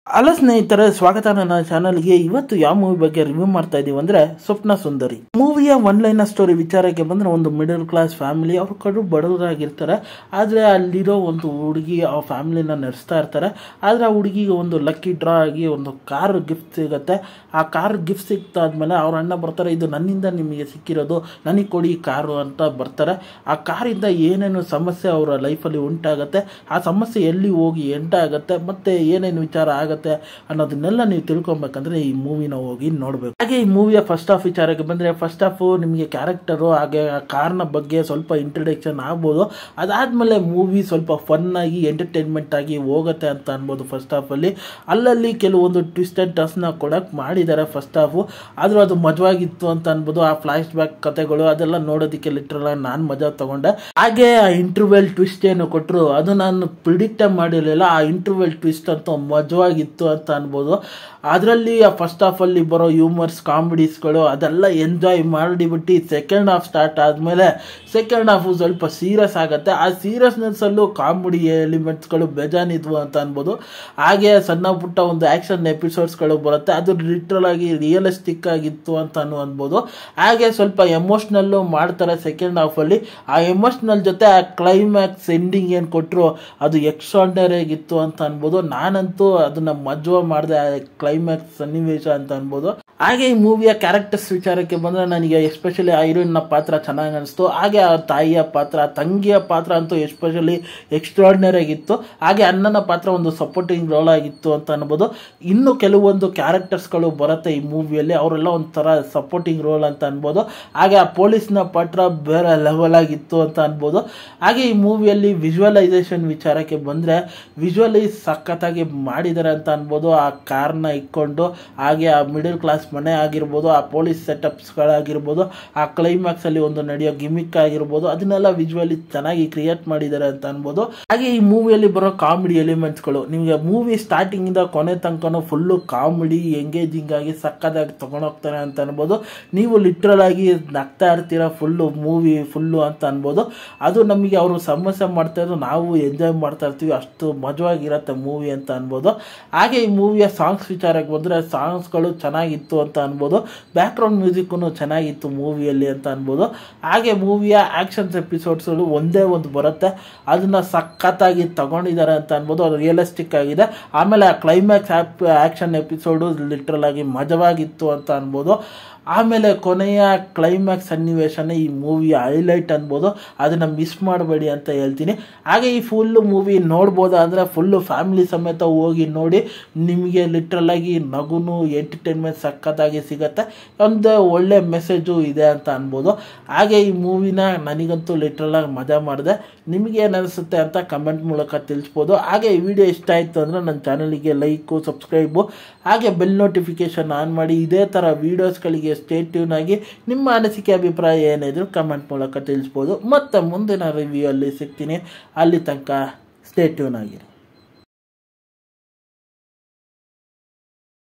hello ಸ್ನೇಹಿತರೆ ಸ್ವಾಗತ ನನ್ನ ಚಾನಲ್ಗೆ ಇವತ್ತು ಯಾವ ಮೂವಿ ಬಗ್ಗೆ ರಿವ್ಯೂ ಮಾಡ್ತಾ ಇದೀವಿ ಅಂದ್ರೆ ಸ್ವಪ್ನ ಸುಂದರಿ ಮೂವಿಯ ಒನ್ ಲೈನ್ ಸ್ಟೋರಿ ವಿಚಾರಕ್ಕೆ ಬಂದ್ರೆ ಒಂದು ಮಿಡಲ್ ಕ್ಲಾಸ್ ಫ್ಯಾಮಿಲಿ ಅವರು ಕಡು ಬಡವರಾಗಿರ್ತಾರೆ ಆದ್ರೆ ಅಲ್ಲಿರೋ ಒಂದು ಹುಡುಗಿ ಆ ಫ್ಯಾಮಿಲಿನ ನಡೆಸ್ತಾ ಇರ್ತಾರೆ ಆದ್ರೆ ಆ ಹುಡುಗಿಗೆ ಒಂದು ಲಕ್ಕಿ ಡ್ರಾ ಆಗಿ ಒಂದು ಕಾರ್ ಗಿಫ್ಟ್ ಸಿಗುತ್ತೆ ಆ ಕಾರ್ ಗಿಫ್ಟ್ ಸಿಕ್ತಾದ್ಮೇಲೆ ಅವ್ರ ಅಣ್ಣ ಬರ್ತಾರೆ ಇದು ನನ್ನಿಂದ ನಿಮಗೆ ಸಿಕ್ಕಿರೋದು ನನಗೆ ಕೊಡಿ ಕಾರು ಅಂತ ಬರ್ತಾರೆ ಆ ಕಾರಿಂದ ಏನೇನು ಸಮಸ್ಯೆ ಅವರ ಲೈಫಲ್ಲಿ ಉಂಟಾಗತ್ತೆ ಆ ಸಮಸ್ಯೆ ಎಲ್ಲಿ ಹೋಗಿ ಎಂಟಾಗತ್ತೆ ಮತ್ತೆ ಏನೇನು ವಿಚಾರ ಆಗತ್ತೆ ಅನ್ನೋದನ್ನೆಲ್ಲ ನೀವು ತಿಳ್ಕೊಬೇಕಂದ್ರೆ ಈ ಮೂವಿನ ಹೋಗಿ ನೋಡ್ಬೇಕು ಹಾಗೆ ಈ ಮೂವಿಯ ಫಸ್ಟ್ ಹಾಫ್ ವಿಚಾರಕ್ಕೆ ಬಂದ್ರೆ ಫಸ್ಟ್ ಹಾಫ್ ನಿಮಗೆ ಕ್ಯಾರೆಕ್ಟರು ಹಾಗೆ ಆ ಕಾರ್ನ ಬಗ್ಗೆ ಸ್ವಲ್ಪ ಇಂಟ್ರಡಕ್ಷನ್ ಆಗ್ಬೋದು ಅದಾದ್ಮೇಲೆ ಮೂವಿ ಸ್ವಲ್ಪ ಫನ್ ಆಗಿ ಎಂಟರ್ಟೈನ್ಮೆಂಟ್ ಆಗಿ ಹೋಗುತ್ತೆ ಅಂತ ಅನ್ಬೋದು ಫಸ್ಟ್ ಹಾಫ್ ಅಲ್ಲಿ ಅಲ್ಲಲ್ಲಿ ಕೆಲವೊಂದು ಟ್ವಿಸ್ಟ್ ಅಂಡ್ ಟರ್ಸ್ನ ಕೊಡಕ್ ಮಾಡಿದ್ದಾರೆ ಫಸ್ಟ್ ಹಾಫ್ ಆದ್ರೂ ಅದು ಮಜವಾಗಿತ್ತು ಅಂತ ಅನ್ಬೋದು ಆ ಫ್ಲಾಶ್ ಬ್ಯಾಕ್ ಕಥೆಗಳು ಅದೆಲ್ಲ ನೋಡೋದಕ್ಕೆ ಲಿಟ್ರಲ್ ನಾನು ಮಜಾ ತಗೊಂಡೆ ಹಾಗೆ ಆ ಇಂಟರ್ವೆಲ್ ಟ್ವಿಸ್ಟ್ ಏನು ಕೊಟ್ಟರು ಅದು ನಾನು ಪ್ರಿಡಿಕ್ಟ್ ಮಾಡಿರಲಿಲ್ಲ ಆ ಇಂಟರ್ವೆಲ್ ಟ್ವಿಸ್ಟ್ ಅಂತೂ ಮಜವಾಗಿತ್ತು ಅಂತ ಅನ್ಬೋದು ಅದರಲ್ಲಿ ಆ ಫಸ್ಟ್ ಹಾಫ್ ಅಲ್ಲಿ ಬರೋ ಹ್ಯೂಮರ್ಸ್ ಕಾಮಿಡೀಸ್ಗಳು ಅದೆಲ್ಲ ಎಂಜಾಯ್ ಮಾಡಿಬಿಟ್ಟು ಸೆಕೆಂಡ್ ಹಾಫ್ ಸ್ಟಾರ್ಟ್ ಆದಮೇಲೆ ಸೆಕೆಂಡ್ ಹಾಫು ಸ್ವಲ್ಪ ಸೀರಿಯಸ್ ಆಗುತ್ತೆ ಆ ಸೀರಿಯಸ್ನೆಸ್ಸಲ್ಲೂ ಕಾಮಿಡಿ ಎಲಿಮೆಂಟ್ಸ್ಗಳು ಬೇಜಾನಿದ್ವು ಅಂತ ಅನ್ಬೋದು ಹಾಗೆ ಸಣ್ಣ ಪುಟ್ಟ ಒಂದು ಆ್ಯಕ್ಷನ್ ಎಪಿಸೋಡ್ಸ್ಗಳು ಬರುತ್ತೆ ಅದು ಲಿಟ್ರಲ್ ಆಗಿ ರಿಯಲಿಸ್ಟಿಕ್ ಆಗಿತ್ತು ಅಂತ ಅನ್ಬೋದು ಹಾಗೆ ಸ್ವಲ್ಪ ಎಮೋಷ್ನಲ್ಲು ಮಾಡ್ತಾರೆ ಸೆಕೆಂಡ್ ಹಾಫಲ್ಲಿ ಆ ಎಮೋಷ್ನಲ್ ಜೊತೆ ಆ ಕ್ಲೈಮ್ಯಾಕ್ಸ್ ಎಂಡಿಂಗ್ ಏನು ಕೊಟ್ಟರು ಅದು ಎಕ್ಸ್ಟ್ರಾರ್ಡನರಿ ಆಗಿತ್ತು ಅಂತ ಅನ್ಬೋದು ನಾನಂತೂ ಅದನ್ನ ಮಜವ ಮಾಡಿದೆ ಕ್ಲೈಮ್ಯಾಕ್ಸ್ ಸನ್ನಿವೇಶ ಅಂತ ಅನ್ಬೋದು ಹಾಗೆ ಈ ಮೂವಿಯ ಕ್ಯಾರೆಕ್ಟರ್ಸ್ ವಿಚಾರಕ್ಕೆ ಬಂದರೆ ನನಗೆ ಎಸ್ಪೆಷಲಿ ಹೀರೋಯಿನ್ನ ಪಾತ್ರ ಚೆನ್ನಾಗಿ ಅನಿಸ್ತು ಹಾಗೆ ಆ ತಾಯಿಯ ಪಾತ್ರ ತಂಗಿಯ ಪಾತ್ರ ಅಂತೂ ಎಸ್ಪೆಷಲಿ ಎಕ್ಸ್ಟ್ರಾರ್ಡಿನರಿ ಆಗಿತ್ತು ಹಾಗೆ ಅಣ್ಣನ ಪಾತ್ರ ಒಂದು ಸಪೋರ್ಟಿಂಗ್ ರೋಲ್ ಆಗಿತ್ತು ಅಂತ ಅನ್ಬೋದು ಇನ್ನು ಕೆಲವೊಂದು ಕ್ಯಾರೆಕ್ಟರ್ಸ್ಗಳು ಬರುತ್ತೆ ಈ ಮೂವಿಯಲ್ಲಿ ಅವರೆಲ್ಲ ಒಂಥರ ಸಪೋರ್ಟಿಂಗ್ ರೋಲ್ ಅಂತ ಅನ್ಬೋದು ಹಾಗೆ ಆ ಪೊಲೀಸ್ನ ಪಾತ್ರ ಬೇರೆ ಲೆವೆಲ್ ಆಗಿತ್ತು ಅಂತ ಅನ್ಬೋದು ಹಾಗೆ ಈ ಮೂವಿಯಲ್ಲಿ ವಿಜುವಲೈಸೇಷನ್ ವಿಚಾರಕ್ಕೆ ಬಂದರೆ ವಿಜುವಲಿ ಸಖತ್ತಾಗಿ ಮಾಡಿದ್ದಾರೆ ಅಂತ ಅನ್ಬೋದು ಆ ಕಾರ್ನ ಇಟ್ಕೊಂಡು ಹಾಗೆ ಆ ಮಿಡಲ್ ಕ್ಲಾಸ್ ಮನೆ ಆಗಿರ್ಬೋದು ಆ ಪೊಲೀಸ್ ಸೆಟಪ್ಸ್ಗಳಾಗಿರ್ಬೋದು ಆ ಕ್ಲೈಮ್ಯಾಕ್ಸ್ ಅಲ್ಲಿ ಒಂದು ನಡೆಯೋ ಗಿಮಿಕ್ ಆಗಿರ್ಬೋದು ಅದನ್ನೆಲ್ಲ ವಿಜುವಲಿ ಚೆನ್ನಾಗಿ ಕ್ರಿಯೇಟ್ ಮಾಡಿದ್ದಾರೆ ಅಂತ ಅನ್ಬೋದು ಹಾಗೆ ಈ ಮೂವಿಯಲ್ಲಿ ಬರೋ ಕಾಮಿಡಿ ಎಲಿಮೆಂಟ್ಸ್ಗಳು ನಿಮಗೆ ಮೂವಿ ಸ್ಟಾರ್ಟಿಂಗ್ ಇಂದ ಕೊನೆ ತನಕನೂ ಫುಲ್ಲು ಕಾಮಿಡಿ ಎಂಗೇಜಿಂಗ್ ಆಗಿ ಸಕ್ಕದಾಗಿ ತಗೊಂಡೋಗ್ತಾರೆ ಅಂತ ಅನ್ಬೋದು ನೀವು ಲಿಟ್ರಲ್ ಆಗಿ ನಗ್ತಾ ಇರ್ತೀರ ಫುಲ್ಲು ಮೂವಿ ಫುಲ್ಲು ಅಂತ ಅನ್ಬೋದು ಅದು ನಮಗೆ ಅವರು ಸಮಸ್ಯೆ ಮಾಡ್ತಾ ಇದ್ರು ನಾವು ಎಂಜಾಯ್ ಮಾಡ್ತಾ ಇರ್ತೀವಿ ಅಷ್ಟು ಮಜವಾಗಿರತ್ತೆ ಮೂವಿ ಅಂತ ಅನ್ಬೋದು ಹಾಗೆ ಈ ಮೂವಿಯ ಸಾಂಗ್ಸ್ ವಿಚಾರಕ್ಕೆ ಬಂದರೆ ಸಾಂಗ್ಸ್ಗಳು ಚೆನ್ನಾಗಿತ್ತು ಅಂತ ಅನ್ಬೋದು ಬ್ಯಾಕ್ಗ್ರೌಂಡ್ ಮ್ಯೂಸಿಕ್ಕು ಚೆನ್ನಾಗಿತ್ತು ಮೂವಿಯಲ್ಲಿ ಅಂತ ಅನ್ಬೋದು ಹಾಗೆ ಮೂವಿಯ ಆ್ಯಕ್ಷನ್ಸ್ ಎಪಿಸೋಡ್ಸ್ಗಳು ಒಂದೇ ಒಂದು ಬರುತ್ತೆ ಅದನ್ನ ಸಖತ್ತಾಗಿ ತಗೊಂಡಿದ್ದಾರೆ ಅಂತ ಅನ್ಬೋದು ಅದು ರಿಯಲಿಸ್ಟಿಕ್ ಆಗಿದೆ ಆಮೇಲೆ ಆ ಕ್ಲೈಮ್ಯಾಕ್ಸ್ ಆ್ಯಪ್ ಆ್ಯಕ್ಷನ್ ಎಪಿಸೋಡು ಲಿಟ್ರಲ್ ಆಗಿ ಮಜವಾಗಿತ್ತು ಅಂತ ಅನ್ಬೋದು ಆಮೇಲೆ ಕೊನೆಯ ಕ್ಲೈಮ್ಯಾಕ್ಸ್ ಸನ್ನಿವೇಶನೇ ಈ ಮೂವಿಯ ಹೈಲೈಟ್ ಅನ್ಬೋದು ಅದನ್ನು ಮಿಸ್ ಮಾಡಬೇಡಿ ಅಂತ ಹೇಳ್ತೀನಿ ಹಾಗೆ ಈ ಫುಲ್ಲು ಮೂವಿ ನೋಡ್ಬೋದು ಅಂದರೆ ಫುಲ್ಲು ಫ್ಯಾಮಿಲಿ ಸಮೇತ ಹೋಗಿ ನೋಡಿ ನಿಮಗೆ ಲಿಟ್ರಲ್ ಆಗಿ ನಗುನು ಎಂಟರ್ಟೈನ್ಮೆಂಟ್ ಸಖತ್ತಾಗಿ ಸಿಗತ್ತೆ ಒಂದು ಒಳ್ಳೆ ಮೆಸೇಜು ಇದೆ ಅಂತ ಅನ್ಬೋದು ಹಾಗೆ ಈ ಮೂವಿನ ನನಗಂತೂ ಲಿಟ್ರಲ್ ಆಗಿ ಮಜಾ ಮಾಡಿದೆ ನಿಮಗೆ ಏನು ಅನಿಸುತ್ತೆ ಅಂತ ಕಮೆಂಟ್ ಮೂಲಕ ತಿಳಿಸ್ಬೋದು ಹಾಗೆ ಈ ವಿಡಿಯೋ ಇಷ್ಟ ಆಯಿತು ಅಂದರೆ ನನ್ನ ಚಾನಲಿಗೆ ಲೈಕು ಸಬ್ಸ್ಕ್ರೈಬು ಹಾಗೆ ಬೆಲ್ ನೋಟಿಫಿಕೇಶನ್ ಆನ್ ಮಾಡಿ ಇದೇ ಥರ ವೀಡಿಯೋಸ್ಗಳಿಗೆ ಸ್ಟೇ ಟ್ಯೂನ್ ಆಗಿ ನಿಮ್ಮ ಅನಿಸಿಕೆ ಅಭಿಪ್ರಾಯ ಏನಿದ್ರು ಕಮೆಂಟ್ ಮೂಲಕ ತಿಳಿಸ್ಬೋದು ಮತ್ತು ಮುಂದಿನ ರಿವ್ಯೂ ಅಲ್ಲಿ ಸಿಗ್ತೀನಿ ಅಲ್ಲಿ ತನಕ ಸ್ಟೇ ಟ್ಯೂನ್ ಆಗಿರಿ